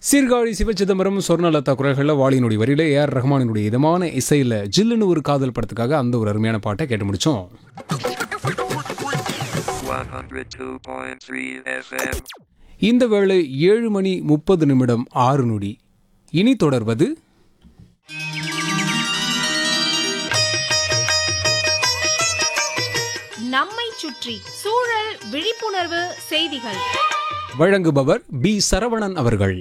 சீர்காழி சிவச்சிதம்பரம் சொர்ணலதா குரல்களில் வாலியினுடைய வரியில ஏஆர் ரஹ்மானினுடைய இதமான இசையில் ஜில்லுன்னு ஒரு காதல் படத்துக்காக அந்த ஒரு அருமையான பாட்டை கேட்டு முடிச்சோம் 102.3 FM. இந்த வேளை ஏழு மணி முப்பது நிமிடம் ஆறு நொடி இனி தொடர்வது நம்மை சுற்றி சூழல் விழிப்புணர்வு செய்திகள் வழங்குபவர் பி சரவணன் அவர்கள்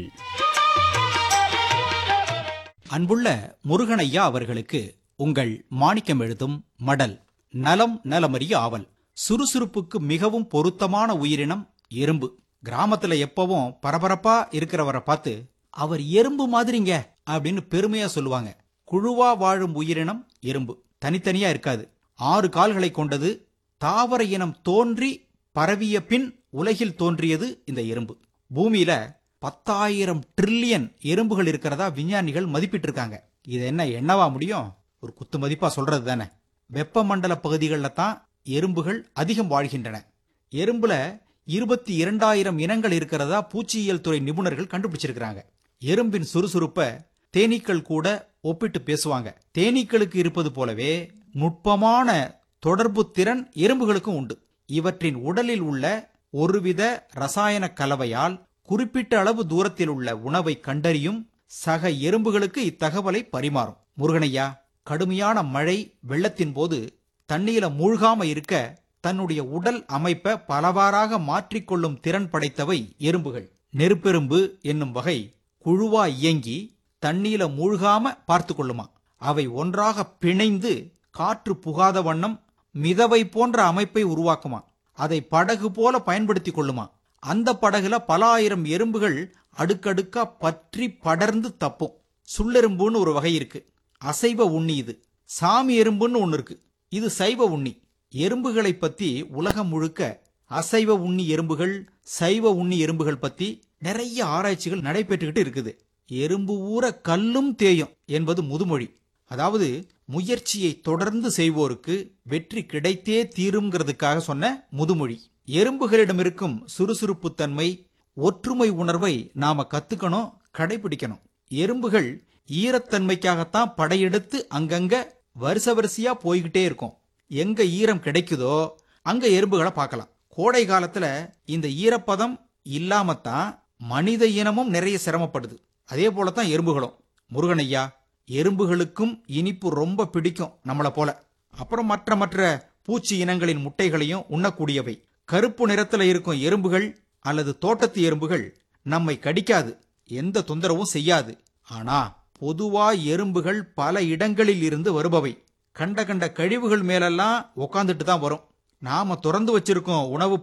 அன்புள்ள முருகனையா அவர்களுக்கு உங்கள் மாணிக்கம் எழுதும் மடல் நலம் நலமறிய ஆவல் சுறுசுறுப்புக்கு மிகவும் பொருத்தமான உயிரினம் எறும்பு கிராமத்துல எப்பவும் பரபரப்பா இருக்கிறவரை பார்த்து அவர் எறும்பு மாதிரிங்க அப்படின்னு பெருமையா சொல்லுவாங்க குழுவா வாழும் உயிரினம் எறும்பு தனித்தனியா இருக்காது ஆறு கால்களை கொண்டது தாவர இனம் தோன்றி பரவிய பின் உலகில் தோன்றியது இந்த எறும்பு பூமியில பத்தாயிரம் ட்ரில்லியன் எறும்புகள் இருக்கிறதா விஞ்ஞானிகள் மதிப்பிட்டு இருக்காங்க இது என்ன என்னவா முடியும் ஒரு குத்து மதிப்பா சொல்றது தானே வெப்பமண்டல பகுதிகளில் தான் எறும்புகள் அதிகம் வாழ்கின்றன எறும்புல இருபத்தி இரண்டாயிரம் இனங்கள் இருக்கிறதா பூச்சியியல் துறை நிபுணர்கள் கண்டுபிடிச்சிருக்கிறாங்க எறும்பின் சுறுசுறுப்ப தேனீக்கள் கூட ஒப்பிட்டு பேசுவாங்க தேனீக்களுக்கு இருப்பது போலவே நுட்பமான தொடர்பு திறன் எறும்புகளுக்கும் உண்டு இவற்றின் உடலில் உள்ள ஒருவித ரசாயன கலவையால் குறிப்பிட்ட அளவு தூரத்தில் உள்ள உணவை கண்டறியும் சக எறும்புகளுக்கு இத்தகவலை பரிமாறும் முருகனையா கடுமையான மழை வெள்ளத்தின் போது தண்ணீர மூழ்காம இருக்க தன்னுடைய உடல் அமைப்பை பலவாறாக மாற்றிக்கொள்ளும் திறன் படைத்தவை எறும்புகள் நெருப்பெரும்பு என்னும் வகை குழுவா இயங்கி தண்ணீர மூழ்காம பார்த்து கொள்ளுமா அவை ஒன்றாக பிணைந்து காற்று புகாத வண்ணம் மிதவை போன்ற அமைப்பை உருவாக்குமா அதை படகு போல பயன்படுத்திக் கொள்ளுமா அந்த படகுல பல ஆயிரம் எறும்புகள் அடுக்கடுக்கா பற்றி படர்ந்து தப்பும் சுள்ளெரும்புன்னு ஒரு வகை இருக்கு அசைவ உண்ணி இது சாமி எறும்புன்னு ஒன்னு இருக்கு இது சைவ உண்ணி எறும்புகளை பத்தி உலகம் முழுக்க அசைவ உண்ணி எறும்புகள் சைவ உண்ணி எறும்புகள் பத்தி நிறைய ஆராய்ச்சிகள் நடைபெற்றுக்கிட்டு இருக்குது எறும்பு ஊற கல்லும் தேயும் என்பது முதுமொழி அதாவது முயற்சியை தொடர்ந்து செய்வோருக்கு வெற்றி கிடைத்தே தீருங்கிறதுக்காக சொன்ன முதுமொழி எறும்புகளிடம் இருக்கும் சுறுசுறுப்புத்தன்மை ஒற்றுமை உணர்வை நாம கத்துக்கணும் கடைபிடிக்கணும் எறும்புகள் ஈரத்தன்மைக்காகத்தான் படையெடுத்து அங்கங்க வரிசை வரிசையா போய்கிட்டே இருக்கும் எங்க ஈரம் கிடைக்குதோ அங்க எறும்புகளை பார்க்கலாம் கோடை காலத்துல இந்த ஈரப்பதம் இல்லாமத்தான் மனித இனமும் நிறைய சிரமப்படுது அதே போலத்தான் எறும்புகளும் முருகனையா எறும்புகளுக்கும் இனிப்பு ரொம்ப பிடிக்கும் நம்மள போல அப்புறம் மற்ற மற்ற பூச்சி இனங்களின் முட்டைகளையும் உண்ணக்கூடியவை கருப்பு நிறத்துல இருக்கும் எறும்புகள் அல்லது தோட்டத்து எறும்புகள் நம்மை கடிக்காது எந்த தொந்தரவும் செய்யாது ஆனா பொதுவா எறும்புகள் பல இடங்களில் இருந்து வருபவை கண்ட கண்ட கழிவுகள் மேலெல்லாம் உக்காந்துட்டு தான் வரும் நாம திறந்து வச்சிருக்கோம் உணவு